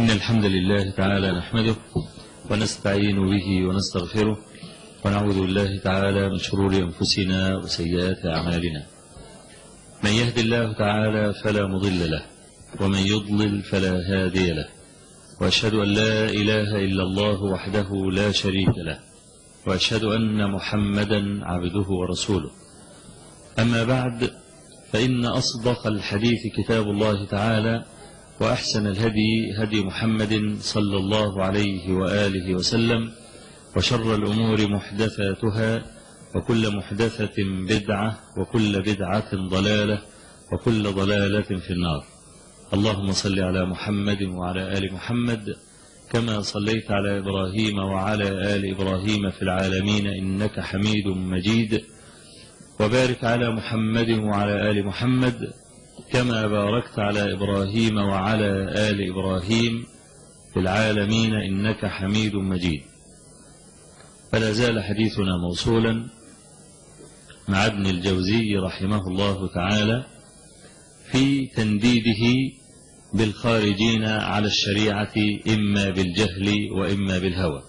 إن الحمد لله تعالى نحمده ونستعين به ونستغفره ونعوذ بالله تعالى من شرور أنفسنا وسيئات أعمالنا من يهد الله تعالى فلا مضل له ومن يضلل فلا هادي له وأشهد أن لا إله إلا الله وحده لا شريك له وأشهد أن محمدا عبده ورسوله أما بعد فإن أصدق الحديث كتاب الله تعالى وأحسن الهدي هدي محمد صلى الله عليه وآله وسلم وشر الأمور محدثاتها وكل محدثة بدعة وكل بدعة ضلالة وكل ضلالة في النار اللهم صل على محمد وعلى آل محمد كما صليت على إبراهيم وعلى آل إبراهيم في العالمين إنك حميد مجيد وبارك على محمد وعلى آل محمد كما باركت على إبراهيم وعلى آل إبراهيم في العالمين إنك حميد مجيد فلا زال حديثنا موصولا مع ابن الجوزي رحمه الله تعالى في تنديده بالخارجين على الشريعة إما بالجهل وإما بالهوى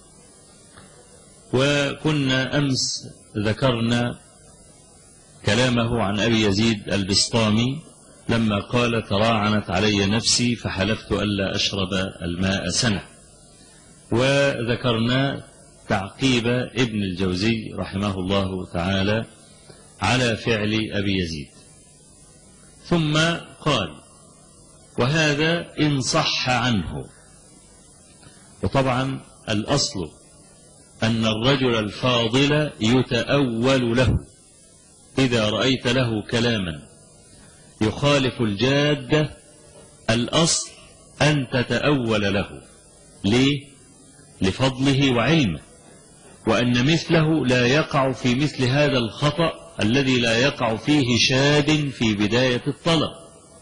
وكنا أمس ذكرنا كلامه عن أبي يزيد البسطامي لما قال تراعنت علي نفسي فحلفت ألا أشرب الماء سنة وذكرنا تعقيب ابن الجوزي رحمه الله تعالى على فعل أبي يزيد ثم قال وهذا إن صح عنه وطبعا الأصل أن الرجل الفاضل يتأول له إذا رأيت له كلاما يخالف الجادة الأصل أن تتأول له ليه؟ لفضله وعلمه وأن مثله لا يقع في مثل هذا الخطأ الذي لا يقع فيه شاد في بداية الطلب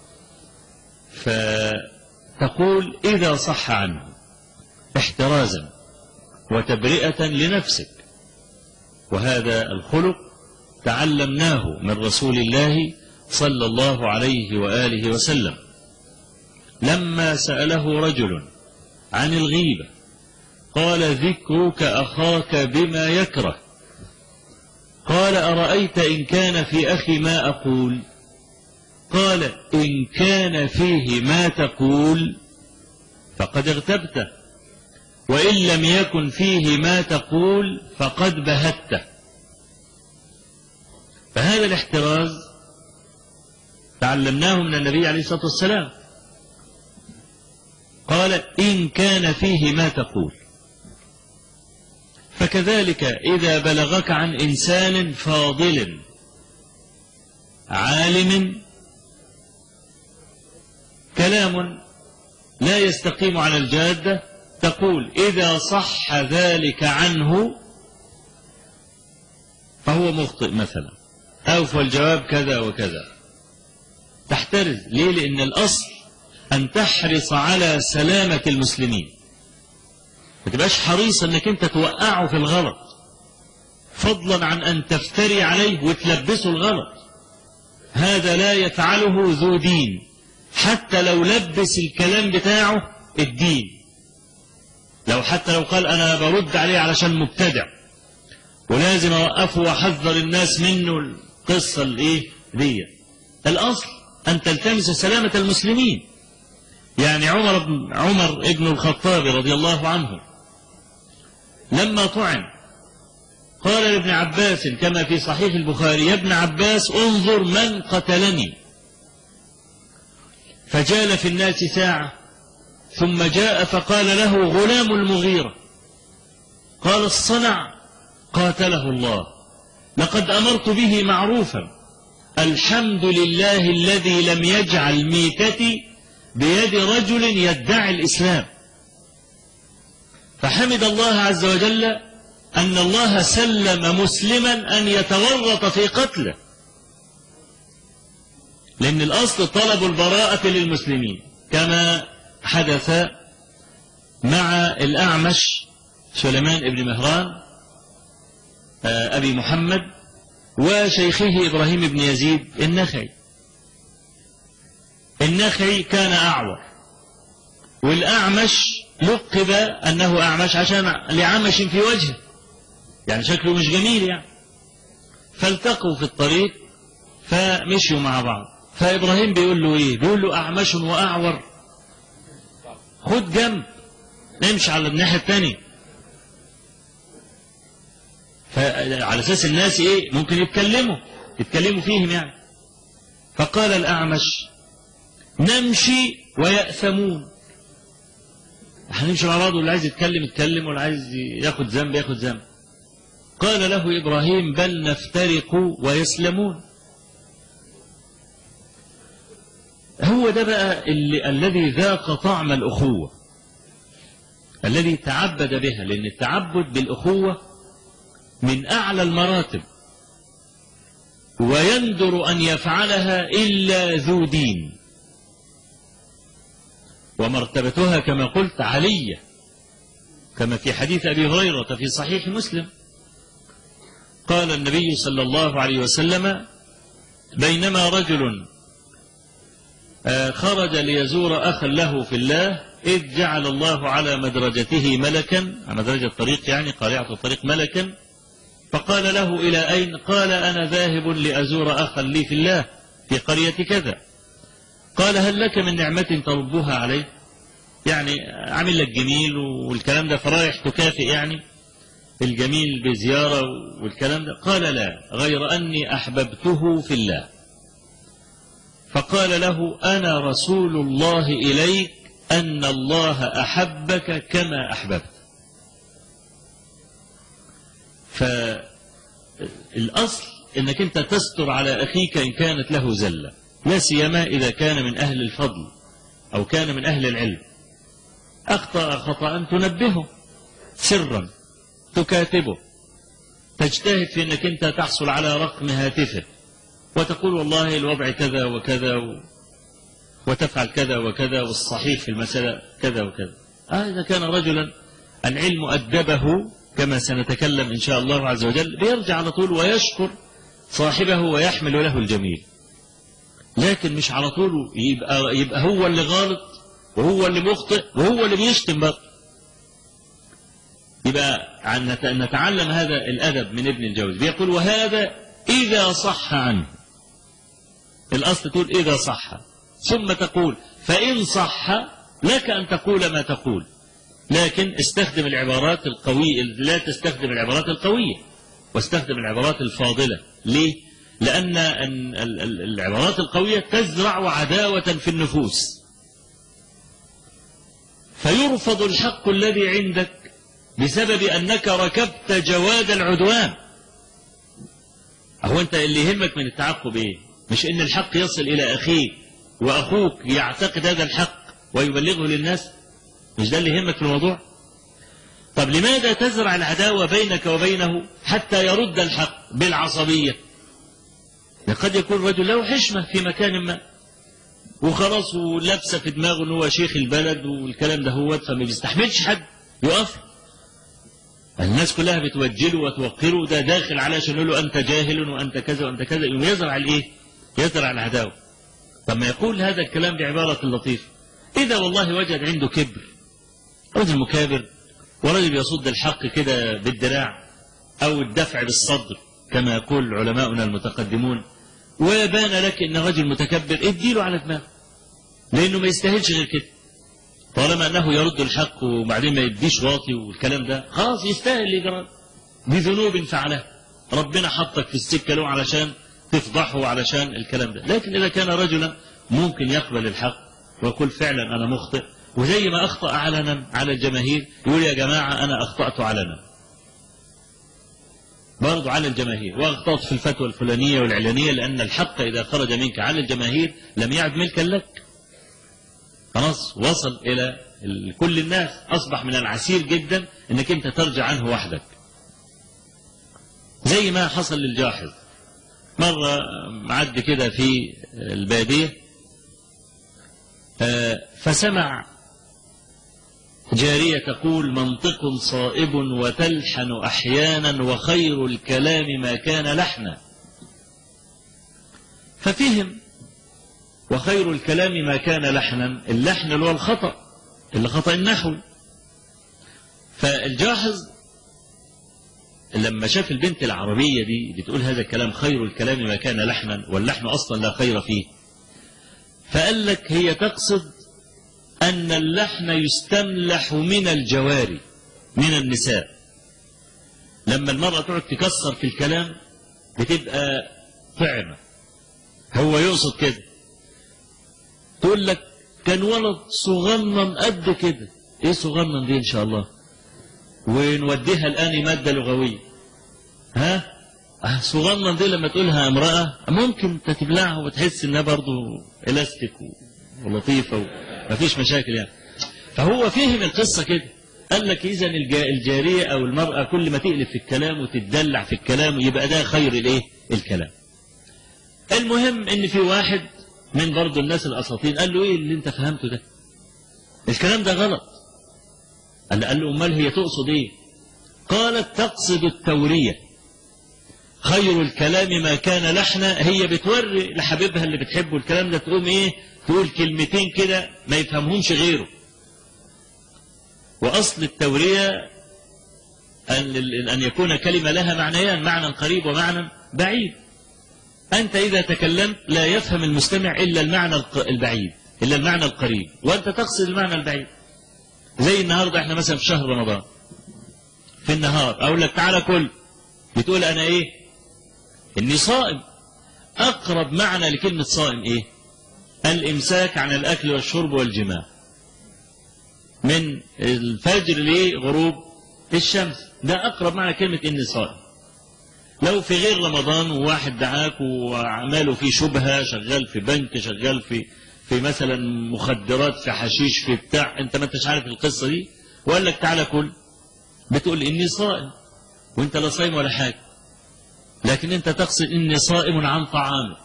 فتقول إذا صح عنه احترازا وتبرئة لنفسك وهذا الخلق تعلمناه من رسول الله صلى الله عليه وآله وسلم لما سأله رجل عن الغيبة قال ذكرك أخاك بما يكره قال أرأيت إن كان في أخي ما أقول قال إن كان فيه ما تقول فقد اغتبته وإن لم يكن فيه ما تقول فقد بهته فهذا الاحتراز تعلمناه من النبي عليه الصلاة والسلام قال إن كان فيه ما تقول فكذلك إذا بلغك عن إنسان فاضل عالم كلام لا يستقيم على الجادة تقول إذا صح ذلك عنه فهو مخطئ مثلا أو فالجواب كذا وكذا تحترز ليه لأن الأصل أن تحرص على سلامة المسلمين ما تبقاش حريص أنك أنت توقعه في الغلط فضلا عن أن تفتري عليه وتلبسه الغلط هذا لا يفعله ذو دين حتى لو لبس الكلام بتاعه الدين لو حتى لو قال أنا برد عليه علشان مبتدع ولازم أوقفه وأحذر الناس منه القصة الإيه دي الأصل أن تلتمس سلامة المسلمين يعني عمر بن عمر ابن الخطاب رضي الله عنه لما طعن قال لابن عباس كما في صحيح البخاري يا ابن عباس انظر من قتلني فجال في الناس ساعة ثم جاء فقال له غلام المغيرة قال الصنع قاتله الله لقد أمرت به معروفا الحمد لله الذي لم يجعل ميتتي بيد رجل يدعي الإسلام فحمد الله عز وجل أن الله سلم مسلما أن يتورط في قتله لأن الأصل طلب البراءة للمسلمين كما حدث مع الأعمش سليمان بن مهران أبي محمد وشيخه إبراهيم بن يزيد النخعي النخعي كان أعور والأعمش لقب أنه أعمش عشان لعمش في وجهه يعني شكله مش جميل يعني فالتقوا في الطريق فمشيوا مع بعض فإبراهيم بيقول له إيه بيقول له أعمش وأعور خد جنب نمشي على الناحية الثانية فعلى أساس الناس إيه ممكن يتكلموا يتكلموا فيهم يعني فقال الأعمش نمشي ويأثمون هنمشي مع بعض واللي عايز يتكلم يتكلم واللي عايز ياخد ذنب ياخد ذنب قال له إبراهيم بل نفترق ويسلمون هو ده بقى اللي الذي ذاق طعم الأخوة الذي تعبد بها لأن التعبد بالأخوة من أعلى المراتب ويندر أن يفعلها إلا ذو دين ومرتبتها كما قلت علية كما في حديث أبي هريرة في صحيح مسلم قال النبي صلى الله عليه وسلم بينما رجل خرج ليزور أخا له في الله إذ جعل الله على مدرجته ملكا على مدرجة الطريق يعني قارعة الطريق ملكا فقال له إلى أين قال أنا ذاهب لأزور أخا لي في الله في قرية كذا قال هل لك من نعمة تربها عليه يعني عامل لك جميل والكلام ده فرايح تكافئ يعني الجميل بزيارة والكلام ده قال لا غير أني أحببته في الله فقال له أنا رسول الله إليك أن الله أحبك كما أحببت فالأصل أنك أنت تستر على أخيك إن كانت له زلة لا سيما إذا كان من أهل الفضل أو كان من أهل العلم أخطأ خطأ تنبهه سرا تكاتبه تجتهد في أنك أنت تحصل على رقم هاتفه وتقول والله الوضع كذا وكذا و... وتفعل كذا وكذا والصحيح في المسألة كذا وكذا آه إذا كان رجلا العلم أدبه كما سنتكلم إن شاء الله عز وجل بيرجع على طول ويشكر صاحبه ويحمل له الجميل لكن مش على طول يبقى, يبقى هو اللي غلط وهو اللي مخطئ وهو اللي بيشتم بقى يبقى عن نتعلم هذا الأدب من ابن الجوزي بيقول وهذا إذا صح عنه الأصل تقول إذا صح ثم تقول فإن صح لك أن تقول ما تقول لكن استخدم العبارات القوية لا تستخدم العبارات القوية واستخدم العبارات الفاضلة ليه؟ لأن العبارات القوية تزرع عداوة في النفوس فيرفض الحق الذي عندك بسبب أنك ركبت جواد العدوان أهو أنت اللي يهمك من التعقب إيه مش إن الحق يصل إلى أخيك وأخوك يعتقد هذا الحق ويبلغه للناس مش ده اللي يهمك في الموضوع طب لماذا تزرع العداوة بينك وبينه حتى يرد الحق بالعصبية قد يكون رجل له حشمة في مكان ما وخلاص ولابسه في دماغه ان هو شيخ البلد والكلام ده هو فما بيستحملش حد يقف الناس كلها بتوجله وتوقره ده داخل علشان يقول له انت جاهل وانت كذا وانت كذا يقوم يزرع الايه؟ يزرع العداوه. طب ما يقول هذا الكلام بعباره لطيفه. اذا والله وجد عنده كبر رجل مكابر ورجل يصد الحق كده بالدراع او الدفع بالصدر كما يقول علماؤنا المتقدمون وبان لك ان رجل متكبر اديله على دماغه لانه ما يستاهلش غير كده طالما انه يرد الحق وبعدين ما يديش واطي والكلام ده خلاص يستاهل يجرى بذنوب فعلها ربنا حطك في السكه له علشان تفضحه علشان الكلام ده لكن اذا كان رجلا ممكن يقبل الحق ويقول فعلا انا مخطئ وزي ما اخطا علنا على الجماهير يقول يا جماعه انا اخطات علنا برضو على الجماهير واغتاط في الفتوى الفلانية والعلانية لأن الحق إذا خرج منك على الجماهير لم يعد ملكا لك خلاص وصل إلى كل الناس أصبح من العسير جدا أنك أنت ترجع عنه وحدك زي ما حصل للجاحظ مرة معد كده في البادية فسمع جارية تقول منطق صائب وتلحن أحيانا وخير الكلام ما كان لحنا ففهم وخير الكلام ما كان لحنا اللحن اللي هو الخطأ اللي خطأ النحوي فالجاحظ لما شاف البنت العربية دي بتقول هذا الكلام خير الكلام ما كان لحنا واللحن أصلا لا خير فيه فقال لك هي تقصد أن اللحن يستملح من الجواري من النساء لما المرأة تقعد تكسر في الكلام بتبقى طعمة هو يقصد كده تقول لك كان ولد صغنن قد كده ايه صغنن دي ان شاء الله ونوديها الان ماده لغويه ها آه صغنن دي لما تقولها امراه ممكن تبلعها وتحس انها برضو الاستيك ولطيفه ومفيش مشاكل يعني فهو فهم القصه كده قال لك اذا الجاريه او المراه كل ما تقلب في الكلام وتتدلع في الكلام يبقى ده خير الايه الكلام المهم ان في واحد من برضه الناس الاساطين قال له ايه اللي انت فهمته ده الكلام ده غلط قال قال له امال هي تقصد ايه قالت تقصد التوريه خير الكلام ما كان لحنا هي بتوري لحبيبها اللي بتحبه الكلام ده تقوم ايه تقول كلمتين كده ما يفهمهمش غيره واصل التوريه ان ان يكون كلمه لها معنيان معنى قريب ومعنى بعيد أنت إذا تكلمت لا يفهم المستمع إلا المعنى البعيد إلا المعنى القريب وأنت تقصد المعنى البعيد زي النهاردة إحنا مثلا في شهر رمضان في النهار أقول لك تعالى كل بتقول أنا إيه إني صائم أقرب معنى لكلمة صائم إيه الإمساك عن الأكل والشرب والجماع من الفجر لغروب الشمس ده أقرب معنى كلمة إني صائم لو في غير رمضان وواحد دعاك وعماله في شبهة شغال في بنك شغال في في مثلا مخدرات في حشيش في بتاع انت ما انتش عارف القصة دي وقال لك تعالى كل بتقول اني صائم وانت لا صايم ولا حاجة لكن انت تقصد اني صائم عن طعامك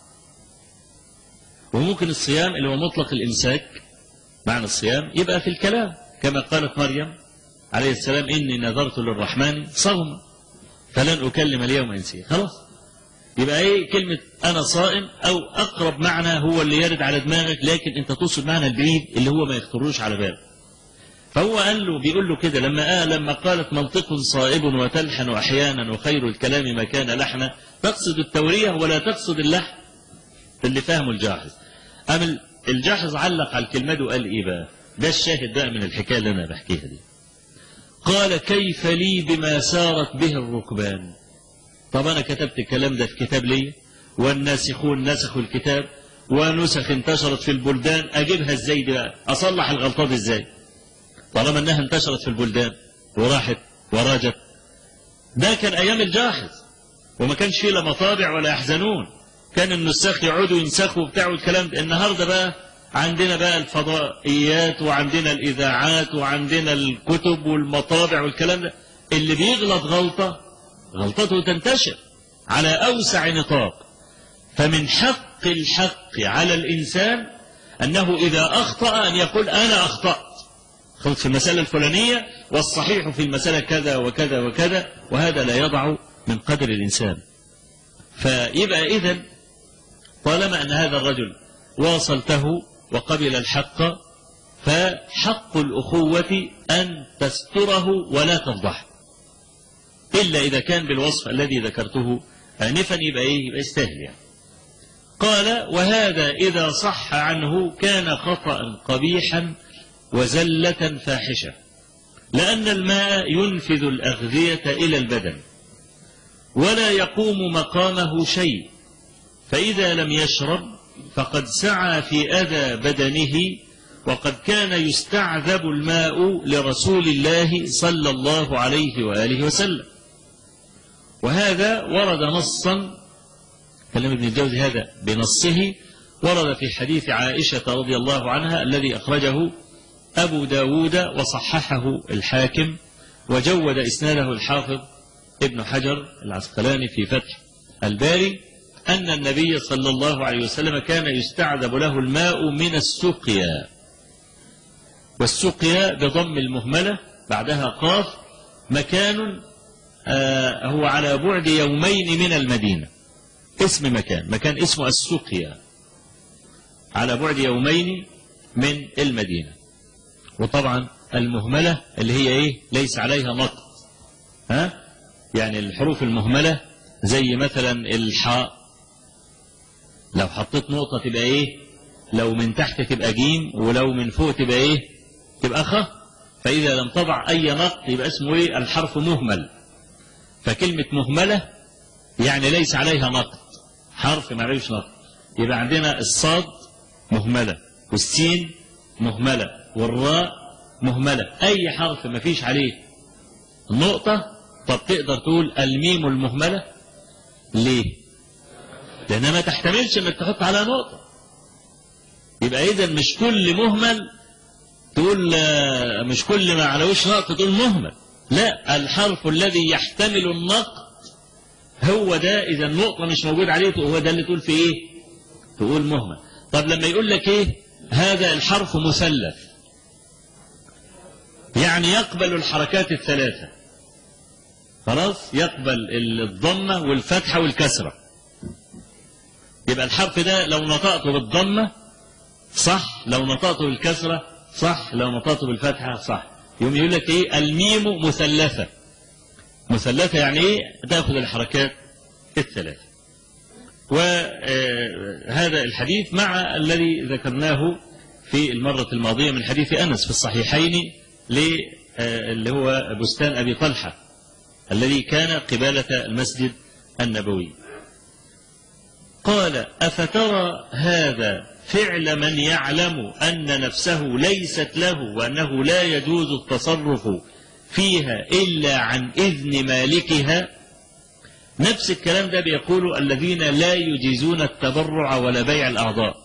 وممكن الصيام اللي هو مطلق الامساك معنى الصيام يبقى في الكلام كما قالت مريم عليه السلام اني نذرت للرحمن صوما فلن أكلم اليوم إنسيا خلاص يبقى ايه كلمة أنا صائم أو أقرب معنى هو اللي يرد على دماغك لكن أنت تقصد معنى البعيد اللي هو ما يخطروش على بالك فهو قال له بيقول له كده لما آه لما قالت منطق صائب وتلحن أحيانا وخير الكلام ما كان لحنا تقصد التورية ولا تقصد اللحن اللي فهمه الجاحظ أم الجاحظ علق على الكلمة دي وقال إيه بقى ده الشاهد بقى من الحكاية اللي أنا بحكيها دي قال كيف لي بما سارت به الركبان طب أنا كتبت الكلام ده في كتاب لي والناسخون نسخوا الكتاب ونسخ انتشرت في البلدان أجيبها ازاي دي بقى أصلح الغلطات ازاي طالما أنها انتشرت في البلدان وراحت وراجت ده كان أيام الجاحظ وما كانش فيه لا مطابع ولا يحزنون كان النساخ يقعدوا ينسخوا بتاعوا الكلام ده النهارده بقى عندنا بقى الفضائيات وعندنا الإذاعات وعندنا الكتب والمطابع والكلام ده اللي بيغلط غلطة غلطته تنتشر على أوسع نطاق فمن حق الحق على الإنسان أنه إذا أخطأ أن يقول أنا أخطأت خلط في المسألة الفلانية والصحيح في المسألة كذا وكذا وكذا وهذا لا يضع من قدر الإنسان فيبقى إذن طالما أن هذا الرجل واصلته وقبل الحق فحق الأخوة أن تستره ولا تفضحه إلا إذا كان بالوصف الذي ذكرته آنفا يبقى إيه يبقى يستاهل يعني قال وهذا إذا صح عنه كان خطأ قبيحا وزلة فاحشة لأن الماء ينفذ الأغذية إلى البدن ولا يقوم مقامه شيء فإذا لم يشرب فقد سعى في أذى بدنه وقد كان يستعذب الماء لرسول الله صلى الله عليه وآله وسلم وهذا ورد نصا كلام ابن الجوزي هذا بنصه ورد في حديث عائشة رضي الله عنها الذي أخرجه أبو داود وصححه الحاكم وجود إسناده الحافظ ابن حجر العسقلاني في فتح الباري أن النبي صلى الله عليه وسلم كان يستعذب له الماء من السقيا والسقيا بضم المهملة بعدها قاف مكان آه هو على بعد يومين من المدينة اسم مكان مكان اسمه السقيا على بعد يومين من المدينة وطبعا المهملة اللي هي ايه ليس عليها نقط ها يعني الحروف المهملة زي مثلا الحاء لو حطيت نقطة تبقى ايه لو من تحت تبقى جيم ولو من فوق تبقى ايه تبقى خ فإذا لم تضع أي نقط يبقى اسمه ايه الحرف مهمل فكلمة مهملة يعني ليس عليها نقط حرف ما عليهش نقط يبقى عندنا الصاد مهملة والسين مهملة والراء مهملة أي حرف ما فيش عليه نقطة طب تقدر تقول الميم المهملة ليه لأنها ما تحتملش انك تحط عليها نقطة يبقى إذا مش كل مهمل تقول مش كل ما عليهوش نقطة تقول مهمل لا الحرف الذي يحتمل النقط هو ده إذا النقطة مش موجود عليه هو ده اللي تقول في إيه تقول مهمل طب لما يقول لك إيه هذا الحرف مثلث يعني يقبل الحركات الثلاثة خلاص يقبل الضمة والفتحة والكسرة يبقى الحرف ده لو نطقته بالضمة صح لو نطقته بالكسرة صح لو نطقته بالفتحة صح يوم يقول لك ايه الميم مثلثة مثلثة يعني ايه تأخذ الحركات الثلاثة وهذا الحديث مع الذي ذكرناه في المرة الماضية من حديث أنس في الصحيحين اللي هو بستان أبي طلحة الذي كان قبالة المسجد النبوي قال أفترى هذا فعل من يعلم أن نفسه ليست له وأنه لا يجوز التصرف فيها إلا عن إذن مالكها نفس الكلام ده بيقول الذين لا يجيزون التبرع ولا بيع الأعضاء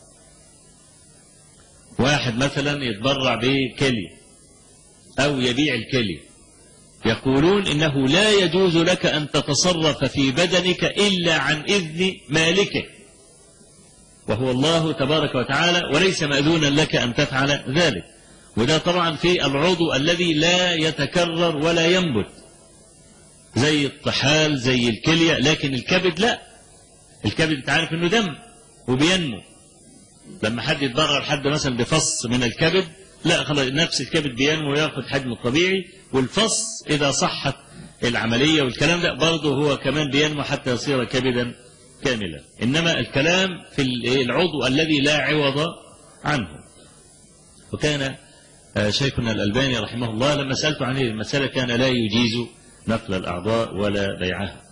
واحد مثلا يتبرع بكلي أو يبيع الكلي يقولون إنه لا يجوز لك أن تتصرف في بدنك إلا عن إذن مالكه وهو الله تبارك وتعالى وليس مأذونا لك أن تفعل ذلك وده طبعا في العضو الذي لا يتكرر ولا ينبت زي الطحال زي الكلية لكن الكبد لا الكبد انت عارف انه دم وبينمو لما حد يتضرر حد مثلا بفص من الكبد لا خلاص نفس الكبد بينمو وياخد حجمه الطبيعي والفص اذا صحت العملية والكلام ده برضه هو كمان بينمو حتى يصير كبدا كاملا انما الكلام في العضو الذي لا عوض عنه وكان شيخنا الألباني رحمه الله لما سألته عن المسألة كان لا يجيز نقل الأعضاء ولا بيعها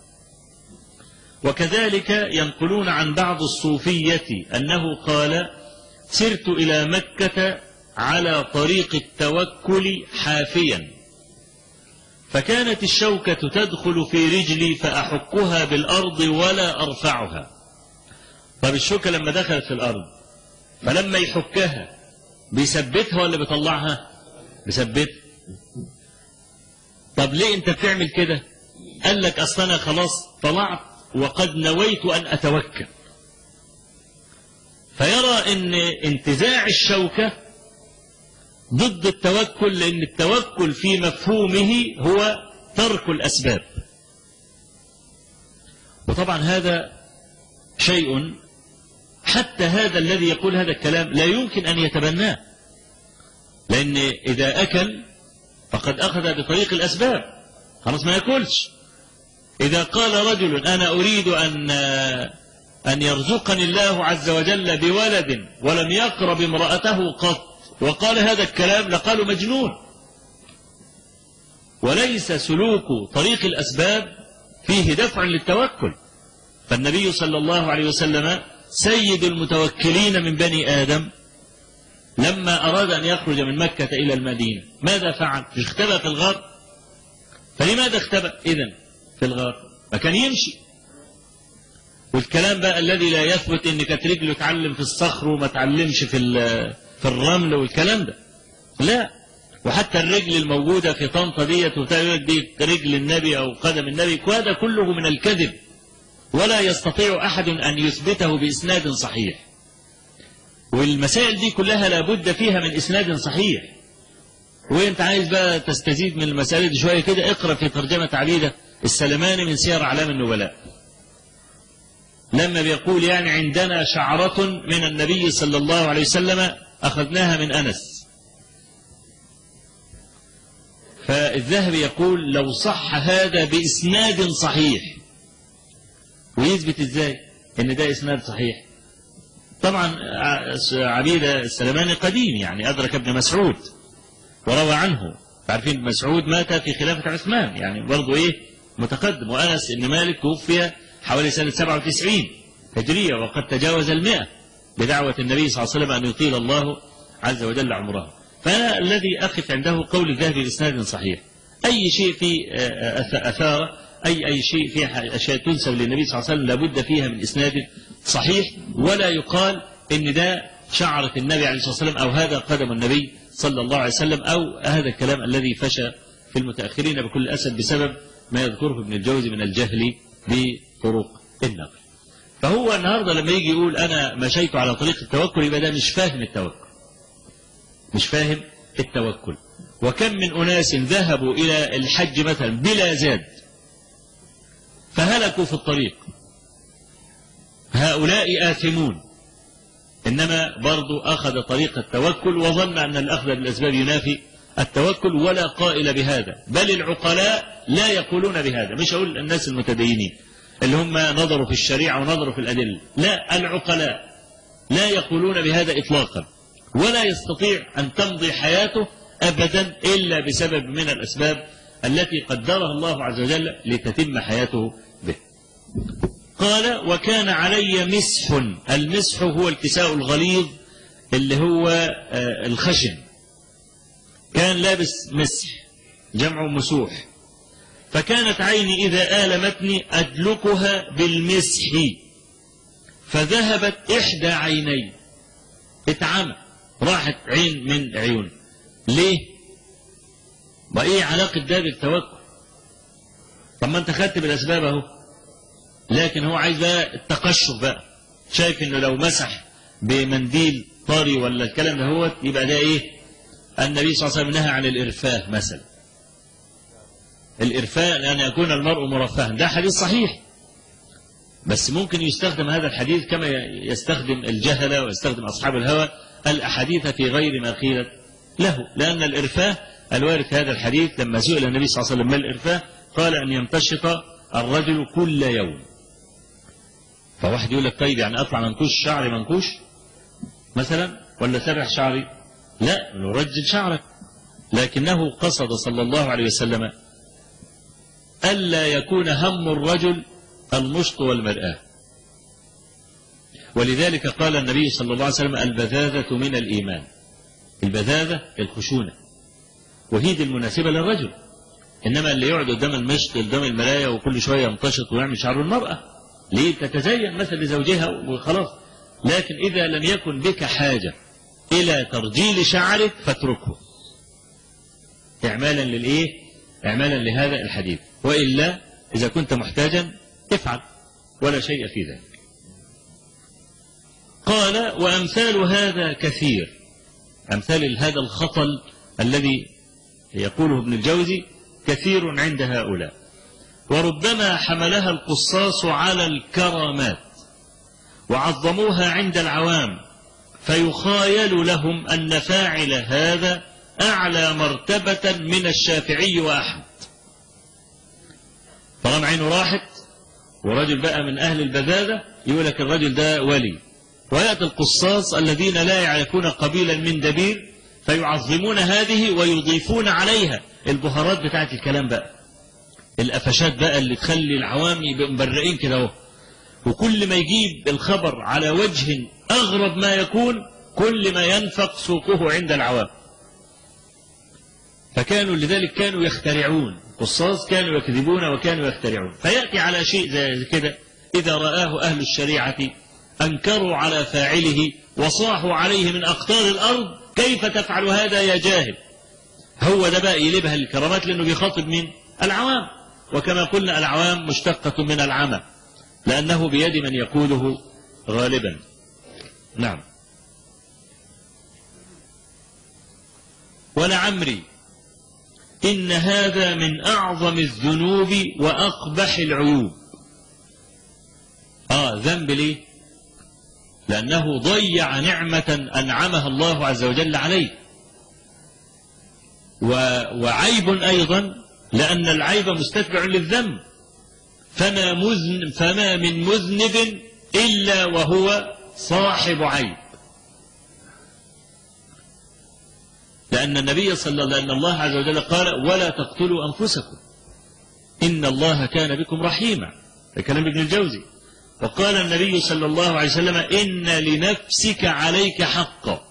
وكذلك ينقلون عن بعض الصوفية أنه قال سرت إلى مكة على طريق التوكل حافيا فكانت الشوكة تدخل في رجلي فأحكها بالأرض ولا أرفعها طب الشوكة لما دخلت في الأرض فلما يحكها بيثبتها ولا بيطلعها بيثبتها طب ليه انت بتعمل كده قال لك اصل انا خلاص طلعت وقد نويت ان اتوكل فيرى ان انتزاع الشوكة ضد التوكل لان التوكل في مفهومه هو ترك الاسباب وطبعا هذا شيء حتى هذا الذي يقول هذا الكلام لا يمكن أن يتبناه لأن إذا أكل فقد أخذ بطريق الأسباب خلاص ما يأكلش إذا قال رجل أنا أريد أن أن يرزقني الله عز وجل بولد ولم يقرب امرأته قط وقال هذا الكلام لقالوا مجنون وليس سلوك طريق الأسباب فيه دفع للتوكل فالنبي صلى الله عليه وسلم سيد المتوكلين من بني آدم لما أراد أن يخرج من مكة إلى المدينة ماذا فعل؟ اختبأ في الغار فلماذا اختبأ إذن في الغار؟ ما كان يمشي والكلام بقى الذي لا يثبت ان كانت رجله تعلم في الصخر وما تعلمش في في الرمل والكلام ده لا وحتى الرجل الموجودة في طنطا ديت دي رجل النبي أو قدم النبي وهذا كله من الكذب ولا يستطيع أحد أن يثبته بإسناد صحيح والمسائل دي كلها لابد فيها من إسناد صحيح وانت عايز بقى تستزيد من المسائل دي شوية كده اقرأ في ترجمة عبيدة السلماني من سير أعلام النبلاء لما بيقول يعني عندنا شعرة من النبي صلى الله عليه وسلم أخذناها من أنس فالذهبي يقول لو صح هذا بإسناد صحيح ويثبت ازاي ان ده اسناد صحيح طبعا عبيدة السلماني قديم يعني أدرك ابن مسعود وروى عنه عارفين ابن مسعود مات في خلافة عثمان يعني برضه إيه متقدم وأنس إن مالك توفي حوالي سنة 97 هجرية وقد تجاوز المئة بدعوة النبي صلى الله عليه وسلم أن يطيل الله عز وجل عمره فأنا الذي أقف عنده قول الذهبي بإسناد صحيح أي شيء في أثار أي أي شيء فيها أشياء تنسب للنبي صلى الله عليه وسلم لابد فيها من إسناد صحيح ولا يقال إن ده شعرة النبي عليه الصلاة والسلام أو هذا قدم النبي صلى الله عليه وسلم أو هذا الكلام الذي فشى في المتأخرين بكل أسف بسبب ما يذكره ابن الجوزي من الجهل بطرق النقل فهو النهارده لما يجي يقول أنا مشيت على طريق التوكل يبقى ده مش فاهم التوكل مش فاهم التوكل وكم من أناس ذهبوا إلى الحج مثلا بلا زاد فهلكوا في الطريق هؤلاء آثمون إنما برضو أخذ طريق التوكل وظن أن الأخذ بالأسباب ينافي التوكل ولا قائل بهذا بل العقلاء لا يقولون بهذا مش أقول الناس المتدينين اللي هم نظروا في الشريعة ونظروا في الأدلة لا العقلاء لا يقولون بهذا إطلاقا ولا يستطيع أن تمضي حياته أبدا إلا بسبب من الأسباب التي قدرها الله عز وجل لتتم حياته به قال وكان علي مسح المسح هو الكساء الغليظ اللي هو الخشن كان لابس مسح جمع مسوح فكانت عيني إذا آلمتني أدلكها بالمسح فذهبت إحدى عيني اتعمى راحت عين من عيون ليه وإيه علاقة ده بالتوكل طب ما انت خدت بالأسباب اهو لكن هو عايز بقى التقشف بقى شايف انه لو مسح بمنديل طري ولا الكلام ده هو يبقى ده ايه النبي صلى الله عليه وسلم نهى عن الإرفاه مثلا الإرفاء أن يكون المرء مرفها ده حديث صحيح بس ممكن يستخدم هذا الحديث كما يستخدم الجهلة ويستخدم أصحاب الهوى الأحاديث في غير ما قيلت له لأن الإرفاه الوارد في هذا الحديث لما سئل النبي صلى الله عليه وسلم ما الإرفاه قال أن يمتشط الرجل كل يوم فواحد يقول لك طيب يعني أطلع منكوش شعري منكوش مثلا ولا سرح شعري لا نرجل شعرك لكنه قصد صلى الله عليه وسلم ألا يكون هم الرجل المشط والمرآة ولذلك قال النبي صلى الله عليه وسلم البذاذة من الإيمان البذاذة الخشونة وهي دي المناسبة للرجل إنما اللي يقعد قدام المشط قدام المراية وكل شوية يمتشط ويعمل شعر المرأة ليه تتزين مثلا لزوجها وخلاص لكن إذا لم يكن بك حاجة إلى ترجيل شعرك فاتركه إعمالا للإيه إعمالا لهذا الحديث وإلا إذا كنت محتاجا افعل ولا شيء في ذلك قال وأمثال هذا كثير أمثال هذا الخطل الذي يقوله ابن الجوزي كثير عند هؤلاء وربما حملها القصاص على الكرامات وعظموها عند العوام فيخايل لهم أن فاعل هذا أعلى مرتبة من الشافعي وأحمد طالما عينه راحت ورجل بقى من أهل البذاذة يقول لك الرجل ده ولي ويأتي القصاص الذين لا يعرفون قبيلا من دبير فيعظمون هذه ويضيفون عليها البهارات بتاعت الكلام بقى القفشات بقى اللي تخلي العوام يبقوا مبرئين كده اهو وكل ما يجيب الخبر على وجه أغرب ما يكون كل ما ينفق سوقه عند العوام فكانوا لذلك كانوا يخترعون قصاص كانوا يكذبون وكانوا يخترعون فيأتي على شيء زي كده إذا رآه أهل الشريعة أنكروا على فاعله وصاحوا عليه من أقطار الأرض كيف تفعل هذا يا جاهل هو ده بقى يلبها الكرامات لأنه بيخاطب مين العوام وكما قلنا العوام مشتقة من العمى لأنه بيد من يقوده غالبا نعم ولعمري إن هذا من أعظم الذنوب وأقبح العيوب آه ذنب ليه لأنه ضيع نعمة أنعمها الله عز وجل عليه وعيب أيضا لأن العيب مستتبع للذنب فما, مذن فما من مذنب إلا وهو صاحب عيب لأن النبي صلى الله لأن الله عز وجل قال ولا تقتلوا أنفسكم إن الله كان بكم رحيما ده كلام ابن الجوزي وقال النبي صلى الله عليه وسلم إن لنفسك عليك حقا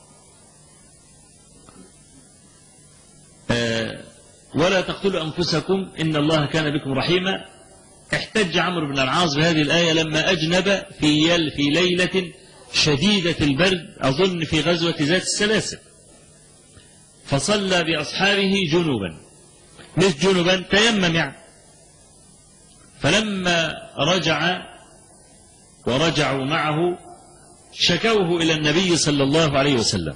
آه ولا تقتلوا أنفسكم إن الله كان بكم رحيما احتج عمرو بن العاص بهذه الآية لما أجنب في يل في ليلة شديدة البرد أظن في غزوة ذات السلاسل فصلى بأصحابه جنوبا مش جنوبا تيمم يعني فلما رجع ورجعوا معه شكوه إلى النبي صلى الله عليه وسلم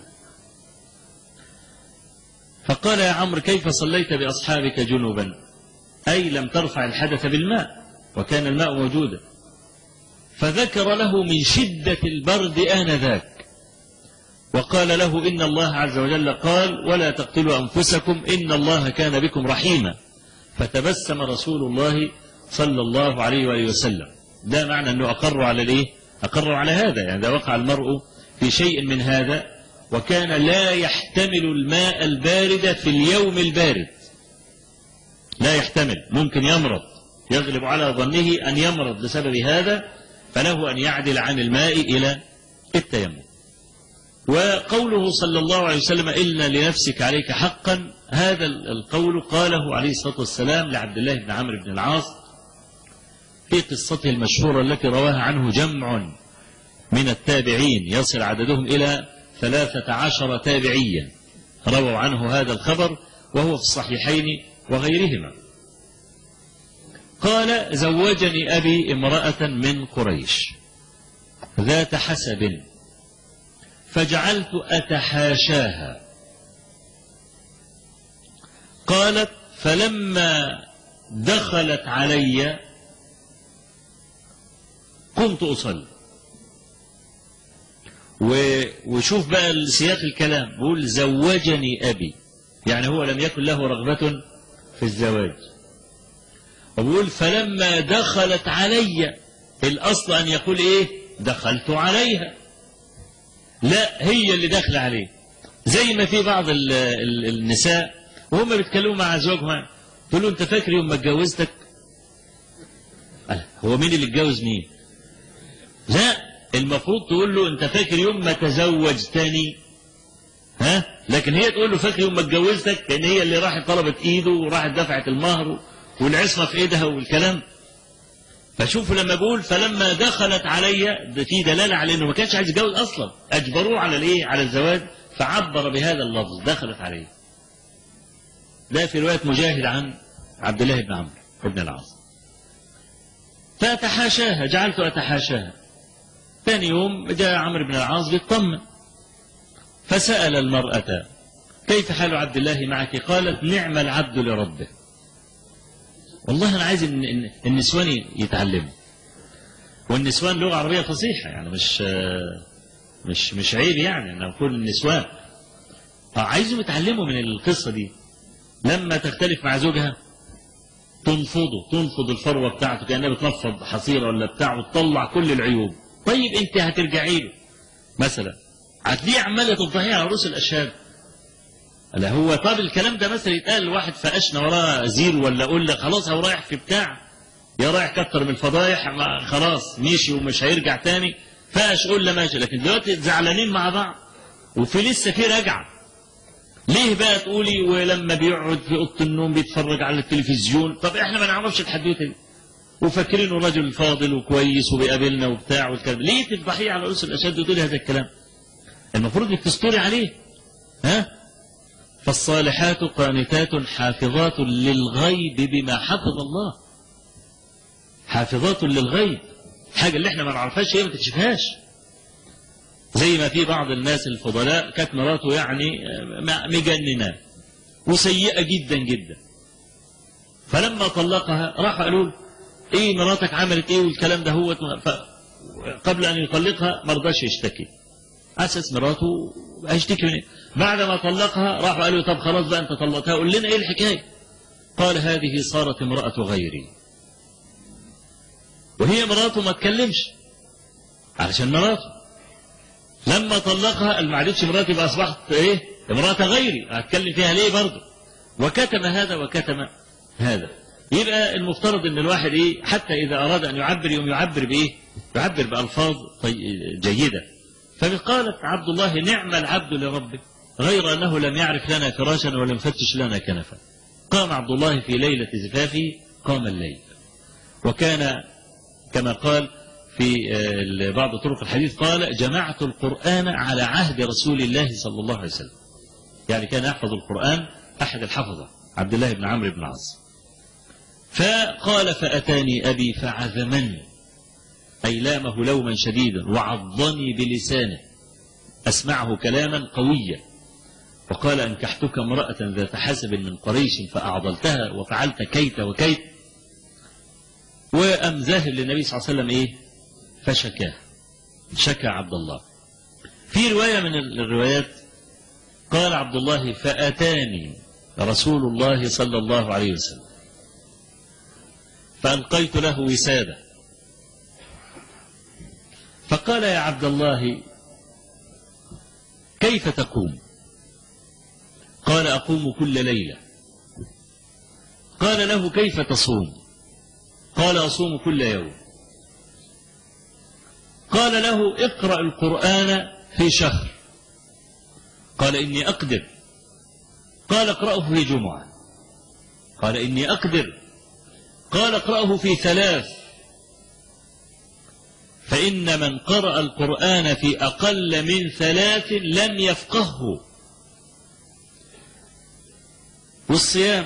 فقال يا عمرو كيف صليت بأصحابك جنوبا أي لم ترفع الحدث بالماء وكان الماء موجودا فذكر له من شدة البرد آنذاك وقال له إن الله عز وجل قال ولا تقتلوا أنفسكم إن الله كان بكم رحيما فتبسم رسول الله صلى الله عليه وآله وسلم ده معنى أنه أقر على الإيه أقر على هذا يعني إذا وقع المرء في شيء من هذا وكان لا يحتمل الماء البارد في اليوم البارد لا يحتمل ممكن يمرض يغلب على ظنه أن يمرض بسبب هذا فله أن يعدل عن الماء إلى التيمم وقوله صلى الله عليه وسلم إن لنفسك عليك حقا هذا القول قاله عليه الصلاة والسلام لعبد الله بن عمرو بن العاص في قصته المشهورة التي رواها عنه جمع من التابعين يصل عددهم إلى ثلاثة عشر تابعيا رووا عنه هذا الخبر وهو في الصحيحين وغيرهما قال زوجني أبي امرأة من قريش ذات حسب فجعلت أتحاشاها قالت فلما دخلت علي قمت أصلي وشوف بقى سياق الكلام بيقول زوجني أبي يعني هو لم يكن له رغبة في الزواج وبيقول فلما دخلت علي الأصل أن يقول إيه دخلت عليها لا هي اللي داخله عليه زي ما في بعض ال ال النساء وهم بيتكلموا مع زوجهم تقول له انت فاكر يوم ما اتجوزتك هو مين اللي اتجوز مين لا المفروض تقول له انت فاكر يوم ما تزوجتني ها لكن هي تقول له فاكر يوم ما اتجوزتك لان هي اللي راحت طلبت ايده وراحت دفعت المهر والعصمه في ايدها والكلام فشوفوا لما بقول فلما دخلت علي ده في دلاله على انه ما كانش عايز يتجوز اصلا اجبروه على الايه على الزواج فعبر بهذا اللفظ دخلت عليه ده في روايه مجاهد عن عبد الله بن عمرو بن العاص فأتحاشاها جعلت أتحاشاها ثاني يوم جاء عمرو بن العاص بيطمن فسأل المرأة كيف حال عبد الله معك قالت نعم العبد لربه والله أنا عايز إن إن النسوان يتعلموا والنسوان لغة عربية فصيحة يعني مش مش مش عيب يعني أن أقول النسوان عايزهم يتعلموا من القصة دي لما تختلف مع زوجها تنفضه تنفض الفروة بتاعته كأنها بتنفض حصيرة ولا بتاع وتطلع كل العيوب طيب انت هترجعي له مثلا هتلاقيه عمالة تفضحيه على رؤوس الأشهاد لا هو طب الكلام ده مثلا يتقال لواحد فقشنا وراه زير ولا اقول لك خلاص هو رايح في بتاع يا رايح كتر من الفضايح خلاص مشي ومش هيرجع تاني فقش قول له ماشي لكن دلوقتي زعلانين مع بعض وفي لسه في رجعه ليه بقى تقولي ولما بيقعد في اوضه النوم بيتفرج على التلفزيون طب احنا ما نعرفش الحدوته دي وفاكرينه راجل فاضل وكويس وبيقابلنا وبتاع والكلام ليه تفضحيه على رؤوس الاشد وتقولي هذا الكلام المفروض انك تستوري عليه ها فالصالحات قانتات حافظات للغيب بما حفظ الله حافظات للغيب حاجه اللي احنا ما نعرفهاش هي ما تكشفهاش زي ما في بعض الناس الفضلاء كانت مراته يعني مجننة وسيئة جدا جدا فلما طلقها راح قالوا له ايه مراتك عملت ايه والكلام ده هو قبل ان يطلقها ما رضاش يشتكي أسس مراته هيشتكي من إيه؟ بعد ما طلقها راحوا قالوا طب خلاص بقى أنت طلقتها قول لنا إيه الحكاية قال هذه صارت امرأة غيري وهي مراته ما تكلمش علشان مراته لما طلقها قال ما عادتش مراتي يبقى اصبحت ايه امراه غيري هتكلم فيها ليه برضه وكتم هذا وكتم هذا يبقى المفترض ان الواحد ايه حتى اذا اراد ان يعبر يوم يعبر بايه يعبر بالفاظ طي- جيده فقالت عبد الله نعم العبد لربه غير انه لم يعرف لنا فراشا ولم يفتش لنا كنفا قام عبد الله في ليله زفافه قام الليل وكان كما قال في آه، بعض طرق الحديث قال جمعت القرآن على عهد رسول الله صلى الله عليه وسلم يعني كان يحفظ القرآن أحد الحفظة عبد الله بن عمرو بن العاص فقال فأتاني أبي فعذمني أي لامه لوما شديدا وعضني بلسانه أسمعه كلاما قويا وقال أنكحتك امرأة ذات حسب من قريش فأعضلتها وفعلت كيت وكيت وأم ذاهب للنبي صلى الله عليه وسلم إيه فشكاه شكى عبد الله في رواية من الروايات قال عبد الله فأتاني رسول الله صلى الله عليه وسلم فألقيت له وسادة فقال يا عبد الله كيف تقوم قال أقوم كل ليلة قال له كيف تصوم قال أصوم كل يوم قال له اقرأ القرآن في شهر قال إني أقدر قال اقرأه في جمعة قال إني أقدر قال اقرأه في ثلاث فإن من قرأ القرآن في أقل من ثلاث لم يفقهه والصيام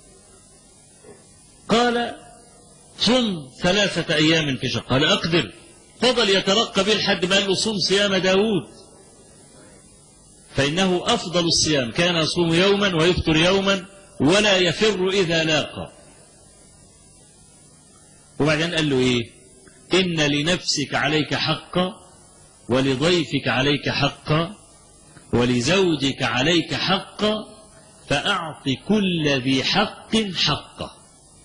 قال صم ثلاثة أيام في شهر قال أقدر فضل يترقى به لحد ما قال له صم صيام داود فإنه أفضل الصيام كان يصوم يوما ويفطر يوما ولا يفر إذا لاقى وبعدين قال له إيه إن لنفسك عليك حقا ولضيفك عليك حقا ولزوجك عليك حقا فأعط كل ذي حق حقه